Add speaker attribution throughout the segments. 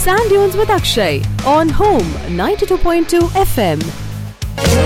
Speaker 1: Sand Dunes with Akshay on Home 92.2 FM.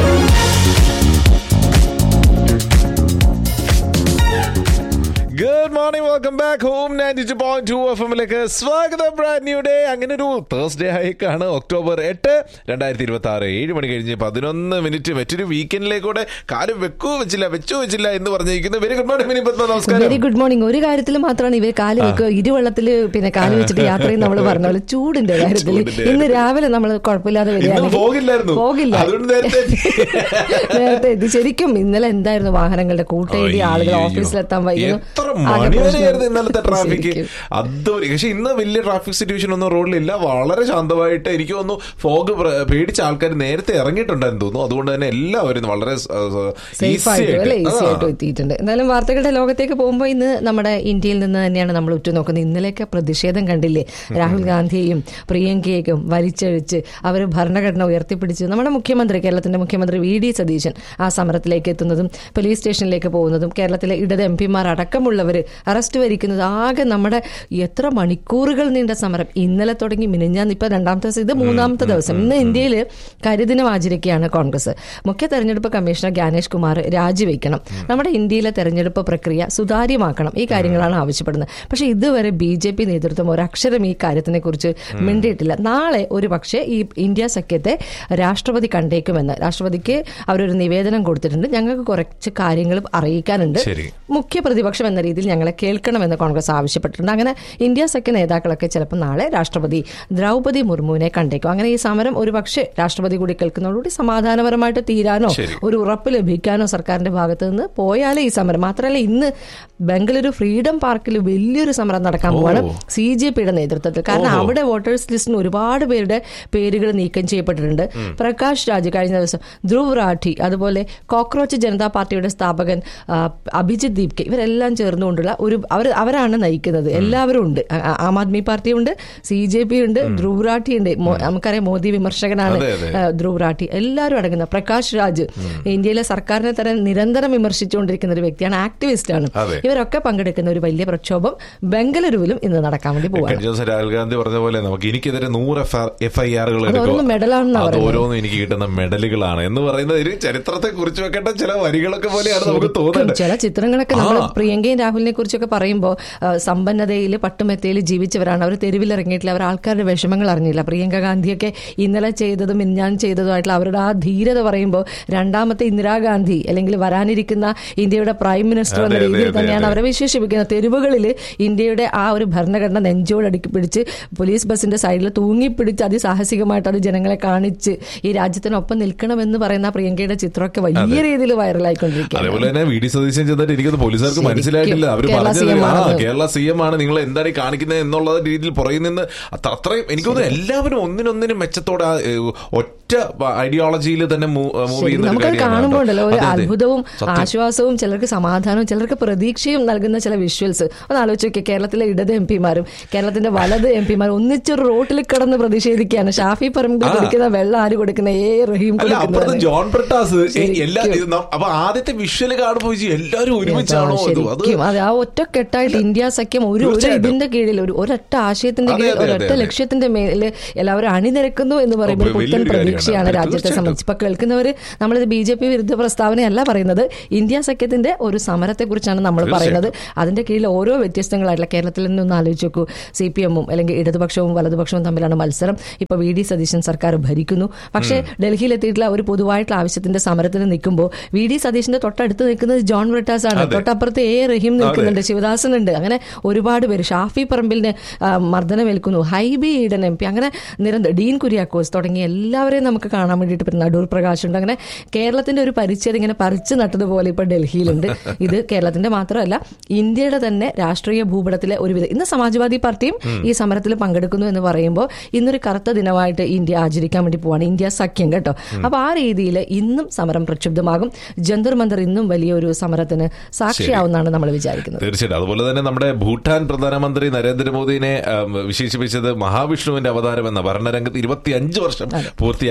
Speaker 2: Good morning welcome back home ninety two point two F എമ്മിലേക്ക് സ്വാഗതം brand new day അങ്ങനെ ഒരു Thursday ആയിക്കാണ് October എട്ട് രണ്ടായിരത്തി ഇരുപത്തി ആറ് ഏഴ് മണി കഴിഞ്ഞ് പതിനൊന്ന് മിനിറ്റ് മറ്റൊരു വീക്കെൻഡിലേക്കൂടെ കാര്യം വെക്കൂ വെച്ചില്ല വെച്ചു വെച്ചില്ല എന്ന് പറഞ്ഞിരിക്കുന്നു very good morning Mini Padma നമസ്കാരം
Speaker 3: വെരി ഗുഡ് മോർണിംഗ് ഒരു കാര്യത്തിൽ മാത്രമാണ് ഇവർ കാല് വെക്കുക ഇരുവെള്ളത്തില് പിന്നെ കാല് വെച്ചിട്ട് യാത്ര ചെയ്യുന്ന നമ്മൾ പറഞ്ഞ പോലെ ചൂടിന്റെ കാര്യത്തിൽ
Speaker 2: ചൂടിന്റെ
Speaker 3: ഇന്ന് രാവിലെ നമ്മൾ കുഴപ്പമില്ലാതെ
Speaker 2: ഇന്ന്
Speaker 3: വരികയാണെങ്കിൽ
Speaker 2: പോകില്ലായിരുന്നു
Speaker 3: പോകില്ല
Speaker 2: അതുകൊണ്ട് നേരത്തെ എത്തി.
Speaker 3: നേരത്തെ എത്തി ശരിക്കും ഇന്നലെ എന്തായിരുന്നു വാഹനങ്ങളുടെ കൂട്ടയിടി ആളുകൾ
Speaker 2: അയ്യോ.
Speaker 3: ഓഫീസിലെത്താൻ വൈകുന്നു
Speaker 2: എത്ര
Speaker 3: ആകെ
Speaker 2: മണിവരെയായിരുന്നു ഇന്നലത്തെ
Speaker 3: പ്രശ്നം.
Speaker 2: ട്രാഫിക്
Speaker 3: ശരിക്കും.
Speaker 2: അതുവരെ പക്ഷെ ഇന്ന് വലിയ ട്രാഫിക് സിറ്റുവേഷൻ ഒന്നും റോഡിലില്ല വളരെ ശാന്തമായിട്ട് എനിക്ക് തോന്നുന്നു ഫോഗ് പേടിച്ച ആൾക്കാർ നേരത്തെ ഇറങ്ങിയിട്ടുണ്ടെന്ന് തോന്നുന്നു അതുകൊണ്ട് തന്നെ എല്ലാവരും വളരെ
Speaker 3: സേഫ് ആയിട്ടും അല്ലെ ഈസി ആയിട്ടും എത്തിയിട്ടുണ്ട് എന്നാലും വാർത്തകളുടെ ലോകത്തേക്ക് പോകുമ്പോൾ ഇന്ന് നമ്മുടെ ഇന്ത്യയിൽ നിന്ന് തന്നെയാണ് നമ്മൾ ഉറ്റുനോക്കുന്നത് ഇന്നലെയൊക്കെ പ്രതിഷേധം കണ്ടില്ലേ രാഹുൽ ഗാന്ധിയെയും പ്രിയങ്കയെയും വലിച്ചഴിച്ച് അവർ ഭരണഘടന ഉയർത്തിപ്പിടിച്ച് നമ്മുടെ മുഖ്യമന്ത്രി കേരളത്തിന്റെ മുഖ്യമന്ത്രി വി ഡി സതീശൻ ആ സമരത്തിലേക്ക് എത്തുന്നതും പോലീസ് സ്റ്റേഷനിലേക്ക് പോകുന്നതും കേരളത്തിലെ ഇടത് എം പിമാർ അടക്കമുള്ളവർ അറസ്റ്റ് വരിക്കുന്നത് ആകെ നമ്മുടെ എത്ര മണിക്കൂറുകൾ നീണ്ട സമരം ഇന്നലെ തുടങ്ങി മിനിഞ്ഞാന്ന് ഇപ്പൊ രണ്ടാമത്തെ ദിവസം ഇത് മൂന്നാമത്തെ ദിവസം ഇന്ന് ഇന്ത്യയിൽ കരിദിനം ആചരിക്കുകയാണ് കോൺഗ്രസ് മുഖ്യ തെരഞ്ഞെടുപ്പ് കമ്മീഷണർ ജ്ഞാനേഷ് കുമാർ രാജിവെക്കണം നമ്മുടെ ഇന്ത്യയിലെ തെരഞ്ഞെടുപ്പ് പ്രക്രിയ സുതാര്യമാക്കണം ഈ കാര്യങ്ങളാണ് ആവശ്യപ്പെടുന്നത് പക്ഷേ ഇതുവരെ ബി ജെ പി നേതൃത്വം ഒരക്ഷരം ഈ കാര്യത്തിനെ കുറിച്ച് മിണ്ടിയിട്ടില്ല നാളെ ഒരു പക്ഷേ ഈ ഇന്ത്യ സഖ്യത്തെ രാഷ്ട്രപതി കണ്ടേക്കുമെന്ന് രാഷ്ട്രപതിക്ക് അവരൊരു നിവേദനം കൊടുത്തിട്ടുണ്ട് ഞങ്ങൾക്ക് കുറച്ച് കാര്യങ്ങൾ അറിയിക്കാനുണ്ട്
Speaker 2: ശരി.
Speaker 3: മുഖ്യ പ്രതിപക്ഷം എന്ന രീതിയിൽ ഞങ്ങളെ കേൾക്കണമെന്ന് കോൺഗ്രസ് ആവശ്യപ്പെട്ടിട്ടുണ്ട് അങ്ങനെ ഇന്ത്യ സഖ്യ നേതാക്കളൊക്കെ ചിലപ്പോൾ നാളെ രാഷ്ട്രപതി ദ്രൗപതി മുർമുവിനെ കണ്ടേക്കും അങ്ങനെ ഈ സമരം ഒരു പക്ഷേ രാഷ്ട്രപതി കൂടി കേൾക്കുന്നതോടുകൂടി സമാധാനപരമായിട്ട് തീരാനോ
Speaker 2: ശരി.
Speaker 3: ഒരു ഉറപ്പ് ലഭിക്കാനോ സർക്കാരിന്റെ ഭാഗത്ത് നിന്ന് പോയാലേ ഈ സമരം മാത്രമല്ല ഇന്ന് ബംഗളൂരു ഫ്രീഡം പാർക്കിൽ വലിയൊരു സമരം നടക്കാൻ പോവാണ് സി ജെ പിയുടെ നേതൃത്വത്തിൽ കാരണം അവിടെ വോട്ടേഴ്സ് ലിസ്റ്റിന് ഒരുപാട് പേരുടെ പേരുകൾ നീക്കം ചെയ്യപ്പെട്ടിട്ടുണ്ട് പ്രകാശ് രാജ് കഴിഞ്ഞ ദിവസം ധ്രുവ് റാഠി അതുപോലെ കോക്രോച്ച് ജനതാ പാർട്ടിയുടെ സ്ഥാപകൻ ആ, അഭിജിത് ദീപ്കെ ഇവരെല്ലാം ചേർന്നുകൊണ്ടുള്ള ഒരു അവർ അവരാണ് നയിക്കുന്നത് എല്ലാവരും ഉണ്ട് ആ- ആ- ആം ആദ്മി പാർട്ടി ഉണ്ട് സി ജെ പി ഉണ്ട് ധ്രുവ് റാഠി ഉണ്ട് മോ- നമുക്കറിയാം മോദി വിമർശകനാണ്
Speaker 2: അതെ, അതെ.
Speaker 3: ആ, ധ്രുവ് റാഠി എല്ലാവരും അടങ്ങുന്ന പ്രകാശ് രാജ് ഇന്ത്യയിലെ സർക്കാരിനെ തന്നെ നിരന്തരം വിമർശിച്ചുകൊണ്ടിരിക്കുന്ന ഒരു വ്യക്തിയാണ് ആക്ടിവിസ്റ്റ് ആണ്
Speaker 2: അതെ.
Speaker 3: ഇവരൊക്കെ പങ്കെടുക്കുന്ന ഒരു വലിയ പ്രക്ഷോഭം ബംഗളൂരുവിലും ഇന്ന് നടക്കാൻ വേണ്ടി പോവാണ്
Speaker 2: കഴിഞ്ഞ ദിവസം രാഹുൽ ഗാന്ധി പറഞ്ഞ പോലെ നമുക്ക് എനിക്കെതിരെ നൂറ് എഫ് ഐ ആറുകൾ
Speaker 3: അത് ഓരോന്നും മെഡലാണെന്നാ
Speaker 2: അത്
Speaker 3: പറയുന്നത്.
Speaker 2: ഓരോന്നും എനിക്ക് കിട്ടുന്ന മെഡലുകളാണ് എന്ന് പറയുന്നത് ഒരു ചരിത്രത്തെ കുറിച്ച് വെക്കേണ്ട ചില വരികളൊക്കെ പോലെയാണ് നമുക്ക്
Speaker 3: ശരിക്കും
Speaker 2: തോന്നുന്നത്
Speaker 3: ചില ചിത്രങ്ങളൊക്കെ നമ്മൾ
Speaker 2: ആ.
Speaker 3: പ്രിയങ്കയും രാഹുലിനെ കുറിച്ചൊക്കെ പറയുമ്പോൾ സമ്പന്നതയിൽ പട്ടുമെത്തയിൽ ജീവിച്ചവരാണ് അവർ തെരുവിലിറങ്ങിയിട്ടില്ല അവർ ആൾക്കാരുടെ വിഷമങ്ങൾ അറിഞ്ഞില്ല പ്രിയങ്ക ഗാന്ധിയൊക്കെ ഇന്നലെ ചെയ്തതും ഞാൻ ചെയ്തതുമായിട്ടുള്ള അവരുടെ ആ ധീരത പറയുമ്പോൾ രണ്ടാമത്തെ ഇന്ദിരാഗാന്ധി അല്ലെങ്കിൽ വരാനിരിക്കുന്ന ഇന്ത്യയുടെ പ്രൈം മിനിസ്റ്റർ എന്ന
Speaker 2: അതെ, അതെ,
Speaker 3: രീതിയിൽ
Speaker 2: അതെ,
Speaker 3: തന്നെയാണ്
Speaker 2: അതെ.
Speaker 3: അവരെ വിശേഷിപ്പിക്കുന്നത് തെരുവുകളിൽ ഇന്ത്യയുടെ ആ ഒരു ഭരണഘടന നെഞ്ചോടടുക്കി പിടിച്ച് പോലീസ് ബസിന്റെ സൈഡിൽ തൂങ്ങിപ്പിടിച്ച് അതിസാഹസികമായിട്ട് അത് ജനങ്ങളെ കാണിച്ച് ഈ രാജ്യത്തിനൊപ്പം നിൽക്കണമെന്ന് പറയുന്ന ആ പ്രിയങ്കയുടെ ചിത്രമൊക്കെ വലിയ രീതിയിൽ വൈറലായിക്കൊണ്ടിരിക്കുകയാണ്
Speaker 2: അതേപോലെ തന്നെ വി ഡി സതീശൻ ചെന്നിട്ട് എനിക്കത് പോലീസുകാർക്ക്
Speaker 3: ശരിക്കും.
Speaker 2: മനസ്സിലായിട്ടില്ല അവർ
Speaker 3: കേരള
Speaker 2: പറഞ്ഞത്
Speaker 3: CM
Speaker 2: ആ
Speaker 3: ആണത്.
Speaker 2: കേരള സി എം ആണ് നിങ്ങൾ എന്താണ് ഈ കാണിക്കുന്നത് എന്നുള്ള രീതിയിൽ പുറകിൽ നിന്ന് അത്ര അത്രയും എനിക്ക് തോന്നുന്നു എല്ലാവരും ഒന്നിനൊന്നിനും മെച്ചത്തോടെ ആ, ഏ, ഒറ്റ ഐഡിയോളജിയിൽ തന്നെ മൂവ്
Speaker 3: ശരി,
Speaker 2: ചെയ്യുന്ന ഒരു
Speaker 3: നമുക്കത്
Speaker 2: കാര്യമാണ്
Speaker 3: കാണുമ്പോൾ
Speaker 2: കേട്ടോ.
Speaker 3: ഉണ്ടല്ലോ ഒരു
Speaker 2: അതെ, അതെ.
Speaker 3: അത്ഭുതവും
Speaker 2: സത്യം.
Speaker 3: ആശ്വാസവും ചിലർക്ക് സമാധാനവും ചിലർക്ക് പ്രതീക്ഷയും നൽകുന്ന ചില വിഷ്വൽസ് ഒന്ന് ആലോചിച്ച് നോക്കിയ കേരളത്തിലെ ഇടത് എം പിമാരും കേരളത്തിന്റെ വലത് എം പിമാരും ഒന്നിച്ചൊരു റോട്ടിൽ കിടന്ന് പ്രതിഷേധിക്കുകയാണ് ഷാഫി പറമ്പിൽ
Speaker 2: ആ.
Speaker 3: കൊടുക്കുന്ന വെള്ളം ആര് കൊടുക്കുന്ന ഏ റഹീം
Speaker 2: അല്ല അപ്പുറത്ത്
Speaker 3: കൊടുക്കുന്നത്
Speaker 2: ജോൺ പ്രട്ടാസ് ഏ,
Speaker 3: ശരിക്കും.
Speaker 2: എല്ലാ ഇത് നം- അപ്പൊ ആദ്യത്തെ വിഷ്വല് കാണുമ്പോൾ വിചാരിച്ചു, എല്ലാവരും ഒരുമിച്ചാണോ ഇത് അത്
Speaker 3: ശരിക്കും അതെ ആ ഒറ്റക്കെട്ടായിട്ട് ഇന്ത്യ സഖ്യം ഒരു ഒരു
Speaker 2: തീർച്ചയായിട്ടും.
Speaker 3: ഇതിന്റെ കീഴിൽ ഒരു ഒരൊറ്റ ആശയത്തിന്റെ
Speaker 2: അതെ,
Speaker 3: കീഴിൽ
Speaker 2: അതെ,
Speaker 3: ഒരൊറ്റ
Speaker 2: അതെ, അതെ.
Speaker 3: ലക്ഷ്യത്തിന്റെ മേലിൽ എല്ലാവരും അണിനിരക്കുന്നു എന്ന് പറയുമ്പോൾ
Speaker 2: വലിയൊരു
Speaker 3: പുത്തൻ
Speaker 2: കാര്യമാണ്.
Speaker 3: പ്രതീക്ഷയാണ്
Speaker 2: അതെ,
Speaker 3: രാജ്യത്തെ
Speaker 2: തീർച്ചയായിട്ടും.
Speaker 3: സംബന്ധിച്ച് ഇപ്പൊ കേൾക്കുന്നവർ നമ്മളിത് ബി ജെ പി വിരുദ്ധ പ്രസ്താവനയല്ല പറയുന്നത് ഇന്ത്യ സഖ്യത്തിന്റെ ഒരു സമരത്തെ കുറിച്ചാണ് നമ്മൾ പറയുന്നത് അതിന്റെ കീഴിൽ ഓരോ വ്യത്യസ്തങ്ങളായിട്ടുള്ള കേരളത്തിൽ നിന്നൊന്ന് ആലോചിച്ച് നോക്കൂ സി പി എമ്മും അല്ലെങ്കിൽ ഇടതുപക്ഷവും വലതുപക്ഷവും തമ്മിലാണ് മത്സരം ഇപ്പൊ വി ഡി സതീശൻ സർക്കാർ ഭരിക്കുന്നു പക്ഷേ ഡൽഹിയിൽ എത്തിയിട്ടുള്ള ഒരു പൊതുവായിട്ടുള്ള ആവശ്യത്തിന്റെ സമരത്തിന് നിൽക്കുമ്പോൾ വി ഡി സതീശന്റെ തൊട്ടടുത്ത് നിൽക്കുന്നത് ജോൺ ബ്രിട്ടാസ് ആണ്
Speaker 2: അതെ.
Speaker 3: തൊട്ടപ്പുറത്ത് എ റഹീം നിൽക്കുന്നുണ്ട് ശിവദാസൻ ഉണ്ട് അങ്ങനെ ഒരുപാട് പേര് ഷാഫി പറമ്പിലിന് ആ, മർദ്ദനമേൽക്കുന്നു ഹൈബി ഈഡൻ എം പി അങ്ങനെ നിരന്തരം ഡീൻ കുര്യാക്കോസ് തുടങ്ങി എല്ലാവരെയും നമുക്ക് കാണാൻ വേണ്ടിയിട്ട് പിന്നെ നടൂർ പ്രകാശ് ഉണ്ട് അങ്ങനെ കേരളത്തിന്റെ ഒരു പരിച്ഛേദം ഇങ്ങനെ പറിച്ചു നട്ടതുപോലെ ഇപ്പൊ ഡൽഹിയിലുണ്ട് ഇത് കേരളത്തിന്റെ മാത്രമല്ല ഇന്ത്യയുടെ തന്നെ രാഷ്ട്രീയ ഭൂപടത്തിലെ ഒരു വിധ ഇന്ന് സമാജ്വാദി പാർട്ടിയും ഈ സമരത്തിൽ പങ്കെടുക്കുന്നു എന്ന് പറയുമ്പോൾ ഇന്നൊരു കറുത്ത ദിനമായിട്ട് ഇന്ത്യ ആചരിക്കാൻ വേണ്ടി പോവാണ് ഇന്ത്യ സഖ്യം കേട്ടോ അപ്പൊ ആ രീതിയിൽ ഇന്നും സമരം പ്രക്ഷുബ്ധമാകും ജന്തർ മന്ദർ ഇന്നും വലിയൊരു സമരത്തിന് സാക്ഷിയാവുന്നതാണ് നമ്മൾ വിചാരിക്കുന്നത്
Speaker 2: തീർച്ചയായിട്ടും അതുപോലെ തന്നെ നമ്മുടെ ഭൂട്ടാൻ പ്രധാനമന്ത്രി നരേന്ദ്രമോദിനെ ഉം, വിശേഷിപ്പിച്ചത് മഹാവിഷ്ണുവിന്റെ അവതാരം എന്ന ഭരണരംഗത്ത് ഇരുപത്തിയഞ്ച് വർഷം പൂർത്തിയാക്കി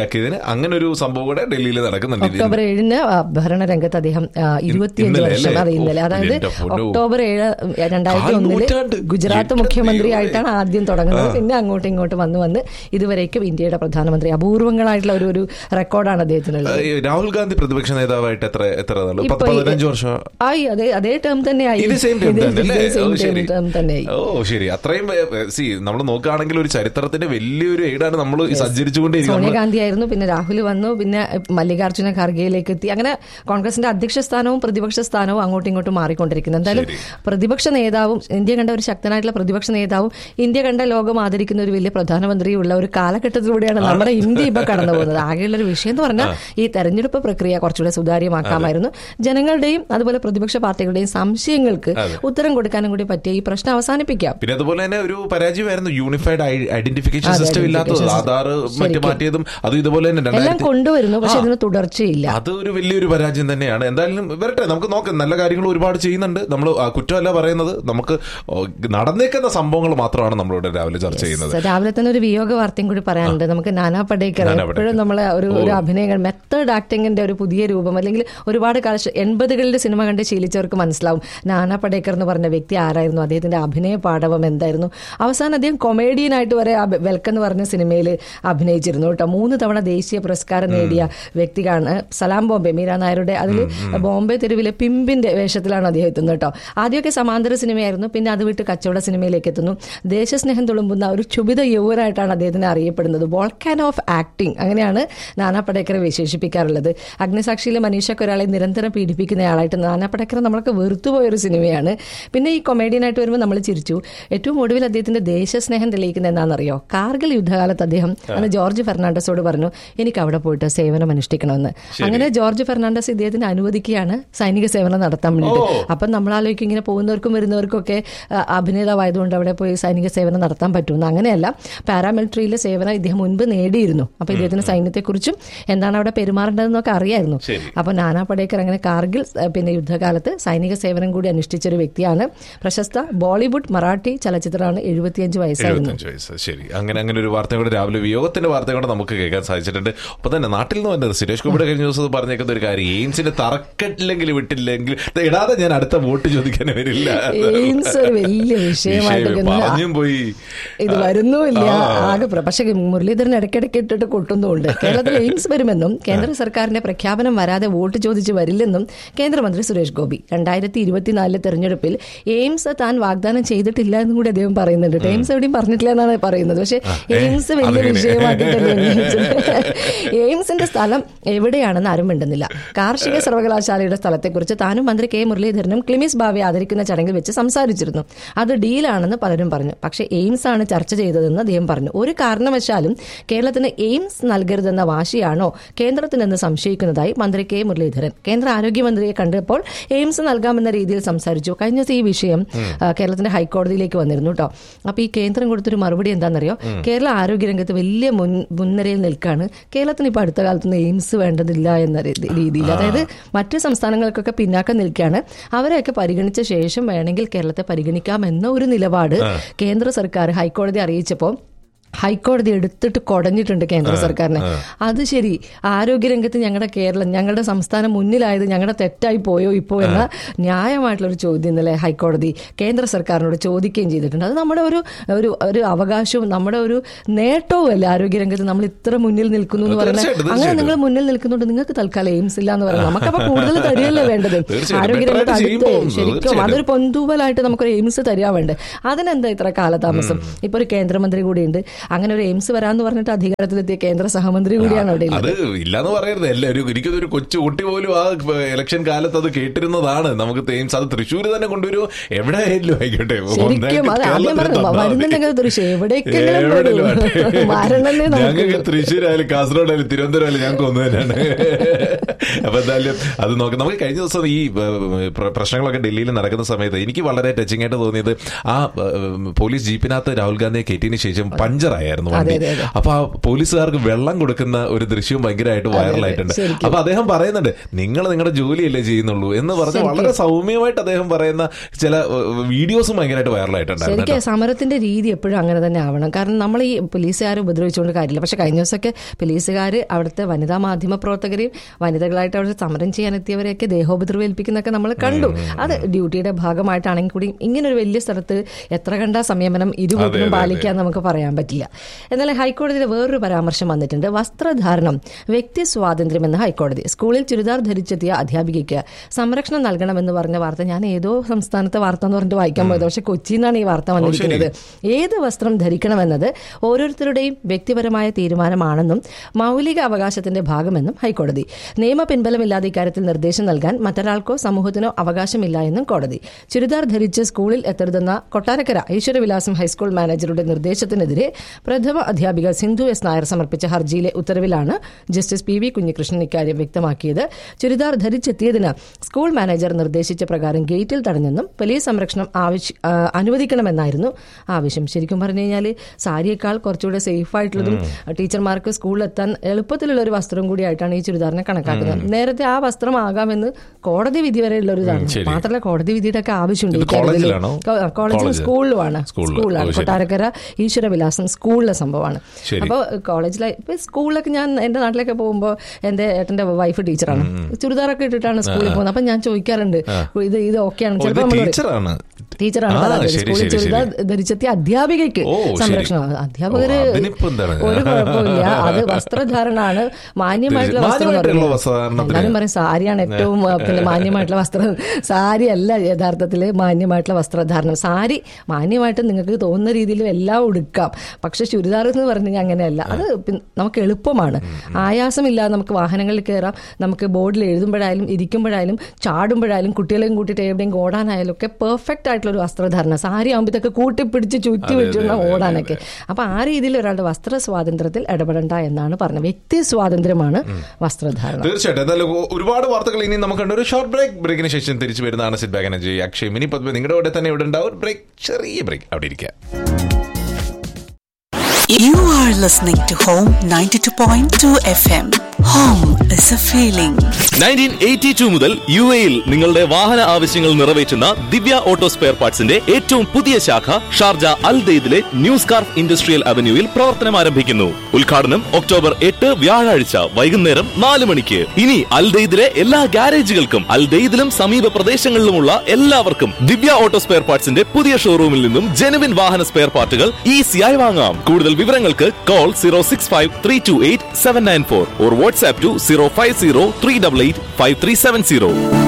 Speaker 2: കളിയാക്കിയതിന് അങ്ങനെ ഒരു സംഭവം കൂടെ ഡൽഹിയിൽ നടക്കുന്നുണ്ട്
Speaker 3: ഒക്ടോബർ ഏഴിന് ആ, ഭരണരംഗത്ത് അദ്ദേഹം ആ, ഇരുപത്തിയഞ്ച്
Speaker 2: ഇന്നലെ
Speaker 3: വർഷം
Speaker 2: അല്ലേ?
Speaker 3: അത് ഇന്നലെ
Speaker 2: ഓ,
Speaker 3: അതായത്
Speaker 2: എന്റെ പൊന്നോ.
Speaker 3: ഒക്ടോബർ ഏഴ് രണ്ടായിരത്തി
Speaker 2: കാൽ
Speaker 3: ഒന്നില്
Speaker 2: നൂറ്റാണ്ട്.
Speaker 3: ഗുജറാത്ത്
Speaker 2: എന്റെ
Speaker 3: മുഖ്യമന്ത്രിയായിട്ടാണ് ആദ്യം തുടങ്ങുന്നത് പിന്നെ അങ്ങോട്ടും ഇങ്ങോട്ടും വന്ന് വന്ന് ഇതുവരേക്കും ഇന്ത്യയുടെ പ്രധാനമന്ത്രി അപൂർവങ്ങളായിട്ടുള്ള ഒരു ഒരു റെക്കോർഡാണ് അദ്ദേഹത്തിനുള്ളത്
Speaker 2: ഈ രാഹുൽ ഗാന്ധി പ്രതിപക്ഷ നേതാവായിട്ട് എത്ര എത്ര നാള്?
Speaker 3: ഇപ്പൊ
Speaker 2: പത്ത്
Speaker 3: ഈ-
Speaker 2: പതിനഞ്ച് വർഷം
Speaker 3: ആയി അതേ അതേ ടേം തന്നെയായി
Speaker 2: ഇത് സെയിം ടൈം
Speaker 3: ഇത്
Speaker 2: തന്നെ അല്ലേ
Speaker 3: ഇത് same
Speaker 2: ഓ, ശരി.
Speaker 3: term തന്നെയായി
Speaker 2: ഓ ശരി അത്രയും സി നമ്മൾ നോക്കുകയാണെങ്കിൽ ഒരു ചരിത്രത്തിന്റെ വലിയൊരു ഏടാണ് നമ്മൾ സഞ്ചരിച്ചുകൊണ്ടിരിക്കുന്നത്
Speaker 3: സോണിയാഗാന്ധി ആയിരുന്നു പിന്നെ രാഹുൽ വന്നു പിന്നെ മല്ലികാർജ്ജുന ഖാർഗെയിലേക്ക് എത്തി അങ്ങനെ കോൺഗ്രസിന്റെ അധ്യക്ഷ സ്ഥാനവും പ്രതിപക്ഷ സ്ഥാനവും അങ്ങോട്ടും ഇങ്ങോട്ടും മാറിക്കൊണ്ടിരിക്കുന്നു എന്തായാലും പ്രതിപക്ഷ നേതാവും ഇന്ത്യ കണ്ട ഒരു ശക്തനായിട്ടുള്ള പ്രതിപക്ഷ നേതാവും ഇന്ത്യ കണ്ട ലോകം ആദരിക്കുന്ന ഒരു വലിയ പ്രധാനമന്ത്രിയുള്ള ഒരു കാലഘട്ടത്തിലൂടെയാണ് നമ്മുടെ ഇന്ത്യ ഇപ്പൊ കടന്നു പോകുന്നത് ആകെയുള്ള ഒരു വിഷയം എന്ന് പറഞ്ഞാൽ ഈ തെരഞ്ഞെടുപ്പ് പ്രക്രിയ കുറച്ചുകൂടെ സുതാര്യമാക്കാമായിരുന്നു ജനങ്ങളുടെയും അതുപോലെ പ്രതിപക്ഷ പാർട്ടികളുടെയും സംശയങ്ങൾക്ക് ഉത്തരം കൊടുക്കാനും കൂടി പറ്റിയ ഈ പ്രശ്നം അവസാനിപ്പിക്കാം
Speaker 2: പിന്നെ അതുപോലെ തന്നെ ഒരു പരാജയമായിരുന്നു യൂണിഫൈഡ് ഐഡന്റിഫിക്കേഷൻ
Speaker 3: അതെ,
Speaker 2: സിസ്റ്റം ഇല്ലാത്തത്
Speaker 3: identification
Speaker 2: ആധാർ മറ്റു
Speaker 3: ശരിക്കും.
Speaker 2: മാറ്റിയതും അത് ഇതുപോലെ തന്നെ
Speaker 3: എല്ലാം
Speaker 2: രണ്ടായിരത്തി
Speaker 3: കൊണ്ടുവരുന്നു പക്ഷെ
Speaker 2: ആ.
Speaker 3: ഇതിന് തുടർച്ചയില്ല
Speaker 2: അത് ഒരു വലിയൊരു പരാജയം തന്നെയാണ് എന്തായാലും വരട്ടെ നമുക്ക് നോക്കാം നല്ല കാര്യങ്ങൾ ഒരുപാട് ചെയ്യുന്നുണ്ട് നമ്മൾ കുറ്റമല്ല പറയുന്നത് നമുക്ക് ഓ, നടന്നേക്കുന്ന സംഭവങ്ങൾ മാത്രമാണ് നമ്മളിവിടെ രാവിലെ ചർച്ച ചെയ്യുന്നത്
Speaker 3: രാവിലെ തന്നെ ഒരു വിയോഗ വാർത്തയും കൂടി പറയാനുണ്ട് നമുക്ക് നാനാ പടേക്കർ
Speaker 2: നാനാ പടേക്കർ.
Speaker 3: എപ്പോഴും നമ്മളെ ഒരു ഒരു അഭിനയ മെത്തേഡ് ആക്ടിങ്ങിന്റെ ഒരു പുതിയ രൂപം അല്ലെങ്കിൽ ഒരുപാട് കാല എൺപതുകളിലെ സിനിമ കണ്ട് ശീലിച്ചവർക്ക് മനസ്സിലാവും നാനാ പടേക്കർ എന്ന് പറഞ്ഞ വ്യക്തി ആരായിരുന്നു അദ്ദേഹത്തിന്റെ അഭിനയ പാടവം എന്തായിരുന്നു അവസാനം അദ്ദേഹം കൊമേഡിയൻ ആയിട്ട് വരെ ആ വെൽക്ക് എന്ന് പറഞ്ഞ സിനിമയിൽ അഭിനയിച്ചിരുന്നു കേട്ടോ മൂന്ന് തവണ ദേശീയ പുരസ്കാരം നേടിയ വ്യക്തിയാണ് സലാം ബോംബെ മീര നായരുടെ അതിൽ ബോംബെ തെരുവിലെ പിമ്പിന്റെ വേഷത്തിലാണ് അദ്ദേഹം എത്തുന്നത് കേട്ടോ ആദ്യമൊക്കെ സമാന്തര സിനിമയായിരുന്നു പിന്നെ അത് വിട്ട് കച്ചവട സിനിമയിലേക്ക് എത്തുന്നു ദേശസ്നേഹം തുളുമ്പുന്ന ഒരു ക്ഷുഭിത യുവനായിട്ടാണ് അദ്ദേഹത്തിനെ അറിയപ്പെടുന്നത് വോൾക്കാൻ ഓഫ് ആക്ടിംഗ് അങ്ങനെയാണ് നാനാ പടേക്കറെ വിശേഷിപ്പിക്കാറുള്ളത് അഗ്നിസാക്ഷിയിലെ മനീഷക്ക് ഒരാളെ നിരന്തരം പീഡിപ്പിക്കുന്നയാളായിട്ട് നാനാ പടേക്കർ നമ്മളൊക്കെ വെറുത്തുപോയ ഒരു സിനിമയാണ് പിന്നെ ഈ കൊമേഡിയനായിട്ട് വരുമ്പോൾ നമ്മൾ ചിരിച്ചു ഏറ്റവും ഒടുവിൽ അദ്ദേഹത്തിന്റെ ദേശസ്നേഹം തെളിയിക്കുന്ന എന്താണെന്നറിയോ കാർഗിൽ യുദ്ധകാലത്ത് അദ്ദേഹം അന്ന് ജോർജ് ഫെർണാണ്ടസോട് പറഞ്ഞു എനിക്ക് അവിടെ പോയിട്ട് സേവനം അനുഷ്ഠിക്കണമെന്ന് അങ്ങനെ ജോർജ് ഫെർണാണ്ടസ് ഇദ്ദേഹത്തിന് അനുവദിക്കുകയാണ് സൈനിക സേവനം നടത്താൻ വേണ്ടിയിട്ട് അപ്പം നമ്മൾ ആലോചിക്കും ഇങ്ങനെ പോകുന്നവർക്കും വരുന്നവർക്കും ഒക്കെ ആ, അഭിനേതാവായതുകൊണ്ട് അവിടെ പോയി സൈനിക സേവനം നടത്താൻ പറ്റുമെന്ന് അങ്ങനെയല്ല പാരാമിലിറ്ററിയിലെ സേവനം ഇദ്ദേഹം മുൻപ് നേടിയിരുന്നു അപ്പൊ ഇദ്ദേഹത്തിന് സൈന്യത്തെക്കുറിച്ചും എന്താണ് അവിടെ പെരുമാറേണ്ടതെന്നൊക്കെ അറിയായിരുന്നു
Speaker 2: ശരി.
Speaker 3: അപ്പൊ നാനാ പടേക്കർ അങ്ങനെ കാർഗിൽ ആ, പിന്നെ യുദ്ധകാലത്ത് സൈനിക സേവനം കൂടി അനുഷ്ഠിച്ച ഒരു വ്യക്തിയാണ് പ്രശസ്ത ബോളിവുഡ് മറാഠി ചലച്ചിത്രമാണ് എഴുപത്തിയഞ്ച് വയസ്സായിരുന്നു
Speaker 2: എഴുപത്തഞ്ച് വയസ്സ് ശരി അങ്ങനെ അങ്ങനെ ഒരു വാർത്ത കൂടെ രാവിലെ വിയോഗത്തിന്റെ വാർത്ത കൂടെ നമുക്ക് കേൾക്കാൻ സാധിച്ചിട്ടുണ്ട് ഒപ്പം തന്നെ നാട്ടിൽ നിന്ന് വന്നത് സുരേഷ് ഗോപിയുടെ കഴിഞ്ഞ ദിവസം പറഞ്ഞേക്കുന്ന ഒരു കാര്യം എയിംസിന്റെ തറക്കട്ടില്ലെങ്കിൽ വിട്ടില്ലെങ്കിൽ ഇത് ഇടാതെ ഞാൻ അടുത്ത വോട്ട് ചോദിക്കാൻ വരില്ല
Speaker 3: എയിംസ് ഒരു വലിയ വിഷയമായിട്ട്
Speaker 2: വിഷയം
Speaker 3: ഇങ്ങനെ
Speaker 2: പറഞ്ഞും പോയി
Speaker 3: ഇത് വരുന്നുമില്ല
Speaker 2: ആ.
Speaker 3: ആകെ പ്ര- പക്ഷേ മുരളീധരൻ ഇടയ്ക്കിടയ്ക്ക് ഇട്ടിട്ട് കൊട്ടുന്നുണ്ട് കേരളത്തിൽ എയിംസ് വരുമെന്നും കേന്ദ്ര സർക്കാരിന്റെ പ്രഖ്യാപനം വരാതെ വോട്ട് ചോദിച്ച് വരില്ലെന്നും കേന്ദ്രമന്ത്രി സുരേഷ് ഗോപി രണ്ടായിരത്തി ഇരുപത്തിനാലിലെ തെരഞ്ഞെടുപ്പിൽ എയിംസ് താൻ വാഗ്ദാനം ചെയ്തിട്ടില്ല എന്നും കൂടി അദ്ദേഹം പറയുന്നുണ്ട് കേട്ടോ. എയിംസ് എവിടെയും പറഞ്ഞിട്ടില്ല എന്നാണ് പറയുന്നത് പക്ഷേ എയിംസ് വലിയ
Speaker 2: അതെങ്ങനെ?
Speaker 3: വിഷയമാക്കി തന്നെയാണ് എയിംസിന്റെ സ്ഥലം എവിടെയാണെന്ന് ആരും മിണ്ടുന്നില്ല കാർഷിക സർവകലാശാലയുടെ സ്ഥലത്തെക്കുറിച്ച് താനും മന്ത്രി കെ മുരളീധരനും ക്ലിമിസ് ബാവെ ആദരിക്കുന്ന ചടങ്ങിൽ വെച്ച് സംസാരിച്ചിരുന്നു അത് ഡീലാണെന്ന് പലരും പറഞ്ഞു പക്ഷേ എയിംസ് ആണ് ചർച്ച ചെയ്തതെന്ന് അദ്ദേഹം പറഞ്ഞു ഒരു കാരണവശാലും കേരളത്തിന് എയിംസ് നൽകരുതെന്ന വാശിയാണോ കേന്ദ്രത്തിനെന്ന് സംശയിക്കുന്നതായി മന്ത്രി കെ മുരളീധരൻ കേന്ദ്ര ആരോഗ്യമന്ത്രിയെ കണ്ടപ്പോൾ എയിംസ് നൽകാമെന്ന രീതിയിൽ സംസാരിച്ചു കഴിഞ്ഞ ദിവസം ഈ വിഷയം ആ, കേരളത്തിന്റെ ഹൈക്കോടതിയിലേക്ക് വന്നിരുന്നു കേട്ടോ അപ്പൊ ഈ കേന്ദ്രം കൊടുത്തൊരു മറുപടി എന്താണെന്നറിയോ കേരള ആരോഗ്യരംഗത്ത് വലിയ മുൻ മുൻനിരയിൽ നിൽക്കാണ് കേരളത്തിന് ഇപ്പൊ അടുത്ത കാലത്തൊന്നും എയിംസ് വേണ്ടതില്ല എന്ന രീതി- രീതിയിൽ അതായത് മറ്റു സംസ്ഥാനങ്ങൾക്കൊക്കെ പിന്നാക്കം നിൽക്കുകയാണ് അവരെയൊക്കെ പരിഗണിച്ച ശേഷം വേണമെങ്കിൽ കേരളത്തെ പരിഗണിക്കാം എന്ന ഒരു നിലപാട് കേന്ദ്ര സർക്കാർ ഹൈക്കോടതി അറിയിച്ചപ്പോൾ ഹൈക്കോടതി എടുത്തിട്ട് കൊടഞ്ഞിട്ടുണ്ട് കേന്ദ്ര സർക്കാരിനെ അത് ശരി ആരോഗ്യരംഗത്ത് ഞങ്ങളുടെ കേരളം ഞങ്ങളുടെ സംസ്ഥാനം മുന്നിലായത് ഞങ്ങളുടെ തെറ്റായി പോയോ ഇപ്പോ എന്ന ന്യായമായിട്ടുള്ള ഒരു ചോദ്യം ഇന്നലെ ഹൈക്കോടതി കേന്ദ്ര സർക്കാരിനോട് ചോദിക്കുകയും ചെയ്തിട്ടുണ്ട് അത് നമ്മുടെ ഒരു ഒരു ഒരു അവകാശവും നമ്മുടെ ഒരു നേട്ടവും അല്ലേ ആരോഗ്യരംഗത്ത് നമ്മൾ ഇത്ര മുന്നിൽ നിൽക്കുന്നു എന്ന് പറയുന്നത്
Speaker 2: തീർച്ചയായിട്ടും,
Speaker 3: അങ്ങനെ
Speaker 2: തീർച്ചയായിട്ടും.
Speaker 3: നിങ്ങൾ മുന്നിൽ നിൽക്കുന്നുണ്ട് നിങ്ങൾക്ക് തൽക്കാലം എയിംസ് ഇല്ല എന്ന് പറയുന്നത് നമുക്കപ്പോ കൂടുതൽ തരികയല്ലേ വേണ്ടത്
Speaker 2: തീർച്ചയായിട്ടും.
Speaker 3: ആരോഗ്യരംഗത്ത്
Speaker 2: better ആയിട്ട്
Speaker 3: അടുത്ത്
Speaker 2: ചെയ്യുമ്പോൾ
Speaker 3: ശരിക്കും
Speaker 2: തീർച്ചയായിട്ടും.
Speaker 3: അതൊരു പൊന്തൂവലായിട്ട് നമുക്കൊരു എയിംസ് തരിക വേണ്ടേ അതിനെന്താ ഇത്ര കാലതാമസം ഇപ്പൊ ഒരു കേന്ദ്രമന്ത്രി കൂടിയുണ്ട് അങ്ങനെ ഒരു എയിംസ് വരാന്ന് പറഞ്ഞിട്ട് അധികാരത്തിലെത്തിയ കേന്ദ്ര സഹമന്ത്രി കൂടിയാണ് അവിടെ
Speaker 2: അത്
Speaker 3: ഉള്ളത്
Speaker 2: ഇല്ലാന്ന് പറയരുത് എല്ലാവരും എനിക്കതൊരു കൊച്ചു കുട്ടി പോലും ആ ഇലക്ഷൻ കാലത്ത് അത് കേട്ടിരുന്നതാണ് നമുക്ക് തേംസ് അത് തൃശ്ശൂർ തന്നെ കൊണ്ടുവരുമോ എവിടെ ആയാലും ആയിക്കോട്ടെ
Speaker 3: ശരിക്കും അത് ആദ്യം പറഞ്ഞു
Speaker 2: കേരളത്തിൽ തന്നാ മതി.
Speaker 3: വരുന്നുണ്ടെങ്കിൽ തൃശ്ശൂർ എവിടേക്കെങ്കിലും
Speaker 2: എവിടെയെങ്കിലും
Speaker 3: വരൂ.
Speaker 2: ആട്ടെ.
Speaker 3: വരണന്നേ
Speaker 2: ഞങ്ങൾക്ക്
Speaker 3: നമുക്ക്
Speaker 2: തൃശ്ശൂർ ആയാലും കാസർഗോഡ് ആയാലും തിരുവനന്തപുരം ആയാലും ഞങ്ങൾക്ക് ഒന്ന് തന്നെയാണ് അപ്പൊ എന്തായാലും അത് നോക്കാം നമുക്ക് കഴിഞ്ഞ ദിവസം ഈ ഏഹ്, പ്ര- പ്രശ്നങ്ങളൊക്കെ ഡൽഹിയിൽ നടക്കുന്ന സമയത്ത് എനിക്ക് വളരെ ടച്ചിങ് ആയിട്ട് തോന്നിയത് ആ ഏഹ്, പോലീസ് ജീപ്പിനകത്ത് രാഹുൽ ഗാന്ധിയെ കയറ്റിയതിന് ശേഷം പഞ്ചർ വയറായിരുന്നു വണ്ടി
Speaker 3: അതെ, അതെ.
Speaker 2: അപ്പൊ ആ പോലീസുകാർക്ക് വെള്ളം കൊടുക്കുന്ന ഒരു ദൃശ്യവും ഭയങ്കരമായിട്ട് വൈറലായിട്ടുണ്ട്
Speaker 3: ശരിക്കും.
Speaker 2: അപ്പൊ അദ്ദേഹം പറയുന്നുണ്ട് നിങ്ങൾ നിങ്ങളുടെ ജോലിയല്ലേ ചെയ്യുന്നുള്ളൂ എന്ന് പറഞ്ഞ്
Speaker 3: ശരിക്കും.
Speaker 2: വളരെ സൗമ്യമായിട്ട് അദ്ദേഹം പറയുന്ന ചില ഏഹ്, വീഡിയോസും ഭയങ്കരമായിട്ട് വൈറലായിട്ടുണ്ടായിരുന്നു
Speaker 3: ശരിക്കും സമരത്തിന്റെ രീതി എപ്പോഴും അങ്ങനെ തന്നെ ആവണം കാരണം നമ്മൾ ഈ പോലീസുകാരെ ഉപദ്രവിച്ചുകൊണ്ട് കാര്യമില്ല പക്ഷെ കഴിഞ്ഞ ദിവസമൊക്കെ പോലീസുകാർ അവിടുത്തെ വനിതാ മാധ്യമ പ്രവർത്തകരെയും വനിതകളായിട്ട് അവിടെ സമരം ചെയ്യാൻ എത്തിയവരെയൊക്കെ ദേഹോപദ്രവം ഏൽപ്പിക്കുന്നൊക്കെ നമ്മൾ കണ്ടു അത് ഡ്യൂട്ടിയുടെ ഭാഗമായിട്ടാണെങ്കിൽ കൂടി ഇങ്ങനെ ഒരു വലിയ സ്ഥലത്ത് എത്ര കണ്ട സംയമനം
Speaker 2: അതെ,
Speaker 3: ഇരുകൂട്ടിനും
Speaker 2: അതെ.
Speaker 3: പാലിക്കാൻ നമുക്ക് പറയാൻ പറ്റില്ല എന്നാൽ ഹൈക്കോടതിയുടെ വേറൊരു പരാമർശം വന്നിട്ടുണ്ട് വസ്ത്രധാരണം വ്യക്തി സ്വാതന്ത്ര്യം എന്ന ഹൈക്കോടതി സ്കൂളിൽ ചുരിദാർ ധരിച്ചെത്തിയ അധ്യാപികയ്ക്ക് സംരക്ഷണം നൽകണമെന്ന് പറഞ്ഞ വാർത്ത ഞാൻ ഏതോ സംസ്ഥാനത്തെ വാർത്ത എന്ന് പറഞ്ഞിട്ട് വായിക്കാൻ പോയത് പക്ഷെ കൊച്ചിയിൽ നിന്നാണ് ഈ വാർത്ത വന്നിരിക്കുന്നത് ഏത് വസ്ത്രം ധരിക്കണമെന്നത് ഓരോരുത്തരുടെയും വ്യക്തിപരമായ തീരുമാനമാണെന്നും മൗലിക അവകാശത്തിന്റെ ഭാഗമെന്നും ഹൈക്കോടതി നിയമ പിൻബലമില്ലാതെ ഇക്കാര്യത്തിൽ നിർദ്ദേശം നൽകാൻ മറ്റൊരാൾക്കോ സമൂഹത്തിനോ അവകാശമില്ല എന്നും കോടതി ചുരിദാർ ധരിച്ച് സ്കൂളിൽ എത്തരുതെന്ന കൊട്ടാരക്കര ഈശ്വരവിലാസം ഹൈസ്കൂൾ മാനേജറുടെ നിർദ്ദേശത്തിനെതിരെ പ്രഥമ അധ്യാപിക സിന്ധു എസ് നായർ സമർപ്പിച്ച ഹർജിയിലെ ഉത്തരവിലാണ് ജസ്റ്റിസ് പി വി കുഞ്ഞികൃഷ്ണൻ ഇക്കാര്യം വ്യക്തമാക്കിയത് ചുരിദാർ ധരിച്ചെത്തിയതിന് സ്കൂൾ മാനേജർ നിർദ്ദേശിച്ച പ്രകാരം ഗേറ്റിൽ തടഞ്ഞെന്നും പോലീസ് സംരക്ഷണം ആവശ്യ ആ, അനുവദിക്കണമെന്നായിരുന്നു ആവശ്യം ശരിക്കും പറഞ്ഞു കഴിഞ്ഞാൽ സാരിയേക്കാൾ കുറച്ചുകൂടെ സേഫ് ആയിട്ടുള്ളതും ടീച്ചർമാർക്ക് സ്കൂളിലെത്താൻ എളുപ്പത്തിലുള്ള ഒരു വസ്ത്രം കൂടിയായിട്ടാണ് ഈ ചുരിദാറിനെ കണക്കാക്കുന്നത് നേരത്തെ ആ വസ്ത്രം ആകാമെന്ന് കോടതി വിധി വരെയുള്ള ഒരു ഇതാണ്
Speaker 2: ശരി.
Speaker 3: മാത്രമല്ല കോടതി വിധിയുടെ ഒക്കെ ആവശ്യമുണ്ട് ഈ
Speaker 2: ഇത്
Speaker 3: കാര്യത്തില്.
Speaker 2: കോളേജിലാണോ?
Speaker 3: കോ- കോളേജിലും
Speaker 2: കോളേജ്.
Speaker 3: സ്കൂളിലുമാണ്
Speaker 2: സ്കൂളില്.
Speaker 3: സ്കൂളിലാണ്
Speaker 2: ഓ, ശരി.
Speaker 3: കൊട്ടാരക്കര ഈശ്വരവിലാസം സ്കൂളിലെ സംഭവമാണ്
Speaker 2: ശരി.
Speaker 3: അപ്പോൾ കോളേജിലെ ഇപ്പൊ സ്കൂളിലൊക്കെ ഞാൻ എന്റെ നാട്ടിലൊക്കെ പോകുമ്പോൾ എന്റെ ഏട്ടന്റെ വൈഫ് ടീച്ചറാണ് ചുരിദാറൊക്കെ ഇട്ടിട്ടാണ് സ്കൂളിൽ പോകുന്നത് അപ്പൊ ഞാൻ ചോദിക്കാറുണ്ട് ഇത് ഇത് ഓക്കെയാണ്
Speaker 2: ഓ, ഇത്
Speaker 3: ചിലപ്പോൾ നമ്മൾ പറയും,
Speaker 2: ടീച്ചറാണ്
Speaker 3: ടീച്ചറാണ്
Speaker 2: ആ,
Speaker 3: അതാ അതെ,
Speaker 2: ശരി,
Speaker 3: സ്കൂളിൽ
Speaker 2: ശരി,
Speaker 3: ചുരിദാർ
Speaker 2: ശരി.
Speaker 3: ധരിച്ചെത്തിയ അധ്യാപികയ്ക്ക്
Speaker 2: ഓ, ശരി.
Speaker 3: സംരക്ഷണം അധ്യാപകര്
Speaker 2: ഓ, അതിനിപ്പോ എന്താണ്?
Speaker 3: ഒരു കുഴപ്പമില്ല അത് വസ്ത്രധാരണമാണ് മാന്യമായിട്ടുള്ള വസ്ത്രം എന്ന്
Speaker 2: മാന്യമായിട്ടുള്ള
Speaker 3: പറയുന്നത്.
Speaker 2: വസ്ത്രധാരണത്തിന്.
Speaker 3: എല്ലാവരും പറയും സാരിയാണ് ഏറ്റവും ആ, പിന്നെ മാന്യമായിട്ടുള്ള വസ്ത്രം സാരി അല്ല യഥാർത്ഥത്തിൽ മാന്യമായിട്ടുള്ള വസ്ത്രധാരണം സാരി മാന്യമായിട്ട് നിങ്ങൾക്ക് തോന്നുന്ന രീതിയിൽ എല്ലാം ഉടുക്കാം പക്ഷെ ചുരിദാർ എന്ന് പറഞ്ഞു കഴിഞ്ഞാൽ അങ്ങനെയല്ല അത് പിൻ- നമുക്ക് എളുപ്പമാണ് ആയാസമില്ലാതെ നമുക്ക് വാഹനങ്ങളിൽ കയറാം നമുക്ക് ബോർഡിൽ എഴുതുമ്പോഴായാലും ഇരിക്കുമ്പോഴായാലും ചാടുമ്പോഴായാലും കുട്ടികളെയും കൂട്ടിയിട്ട് എവിടെയും ഓടാനായാലും ഒക്കെ പെർഫെക്റ്റ് ആയിട്ടുള്ള ഒരു വസ്ത്രധാരണ സാരി ആകുമ്പോൾ ഇതൊക്കെ കൂട്ടിപ്പിടിച്ച് ചുറ്റി
Speaker 2: അതെ,
Speaker 3: വെച്ചിരുന്ന
Speaker 2: അതെ, അതെ,
Speaker 3: ഓടാനൊക്കെ അപ്പൊ ആ രീതിയിൽ ഒരാളുടെ വസ്ത്ര സ്വാതന്ത്ര്യത്തിൽ ഇടപെടണ്ട എന്നാണ് പറഞ്ഞത് വ്യക്തി സ്വാതന്ത്ര്യമാണ് വസ്ത്രധാരണം
Speaker 2: തീർച്ചയായിട്ടും എന്തായാലും ഒ- ഒരുപാട് വാർത്തകൾ ഇനി നമുക്ക് ഒരു ഷോർട്ട് ബ്രേക്ക് ബ്രേക്കിന് ശേഷം തിരിച്ചു വരുന്നതാണ് sit back energy Akshay Mini Padma നിങ്ങളുടെ കൂടെ തന്നെ ഇവിടെ ഉണ്ടാവും ബ്രേക്ക് ചെറിയ ബ്രേക്ക് അവിടെ ഇരിക്കുക
Speaker 4: You are listening to Home 92.2 FM. Home is a feeling.
Speaker 5: Nineteen eighty two മുതൽ യു എയിൽ നിങ്ങളുടെ വാഹന ആവശ്യങ്ങൾ നിറവേറ്റുന്ന ദിവ്യ ഓട്ടോ സ്പെയർ പാർട്സിന്റെ ഏറ്റവും പുതിയ ശാഖ ഷാർജ അൽ ദെയ്ദിലെ ന്യൂ സ്കാർഫ് ഇൻഡസ്ട്രിയൽ അവന്യൂവിൽ പ്രവർത്തനം ആരംഭിക്കുന്നു ഉദ്ഘാടനം ഒക്ടോബർ എട്ട് വ്യാഴാഴ്ച വൈകുന്നേരം നാല് മണിക്ക് ഇനി അൽ ദെയ്ദിലെ എല്ലാ ഗ്യാരേജുകൾക്കും അൽ ദെയ്ദിലും സമീപ പ്രദേശങ്ങളിലുമുള്ള എല്ലാവർക്കും ദിവ്യ ഓട്ടോ സ്പെയർ പാർട്സിന്റെ പുതിയ ഷോറൂമിൽ നിന്നും ജെനുവിൻ വാഹന സ്പെയർ പാർട്ടുകൾ ഈസിയായി വാങ്ങാം കൂടുതൽ വിവരങ്ങൾക്ക് call zero six five three two eight seven nine four or WhatsApp two zero five zero three double eight five three seven zero